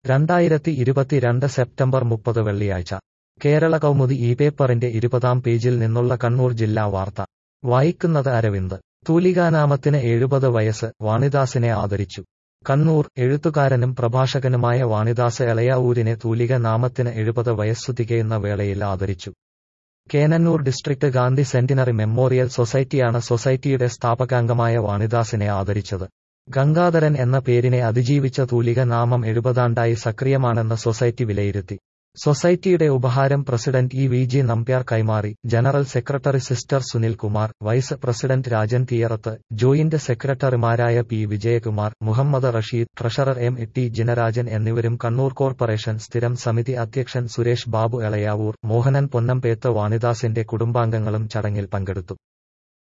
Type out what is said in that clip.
രണ്ടായിരത്തി ഇരുപത്തിരണ്ട് സെപ്റ്റംബർ മുപ്പത് വെള്ളിയാഴ്ച കേരള കൗമുദി ഈ പേപ്പറിന്റെ ഇരുപതാം പേജിൽ നിന്നുള്ള കണ്ണൂർ ജില്ലാ വാർത്ത വായിക്കുന്നത് അരവിന്ദ് തൂലികാനാമത്തിന് എഴുപത് വയസ്സ് വാണിദാസിനെ ആദരിച്ചു കണ്ണൂർ എഴുത്തുകാരനും പ്രഭാഷകനുമായ വാണിദാസ് എളയാവൂരിനെ തൂലിക നാമത്തിന് എഴുപത് വയസ്സു തികയുന്ന വേളയിൽ ആദരിച്ചു Cannanore district Gandhi centenary memorial സൊസൈറ്റിയാണ് സൊസൈറ്റിയുടെ സ്ഥാപകാംഗമായ വാണിദാസിനെ ആദരിച്ചത് ഗംഗാധരൻ എന്ന പേരിനെ അതിജീവിച്ച തൂലിക നാമം എഴുപതാണ്ടായി സക്രിയമാണെന്ന് സൊസൈറ്റി വിലയിരുത്തി സൊസൈറ്റിയുടെ ഉപഹാരം president E V G Nambiar കൈമാറി general secretary sister Sunil Kumar vice president Rajan Theeyarath joint സെക്രട്ടറിമാരായ P Vijayakumar Muhammad Rasheed treasurer M T Jinarajan എന്നിവരും കണ്ണൂർ കോർപ്പറേഷൻ സ്ഥിരം സമിതി അധ്യക്ഷൻ സുരേഷ് ബാബു എളയാവൂർ മോഹനൻ പൊന്നമ്പേത്ത് വാണിദാസിന്റെ കുടുംബാംഗങ്ങളും ചടങ്ങിൽ പങ്കെടുത്തു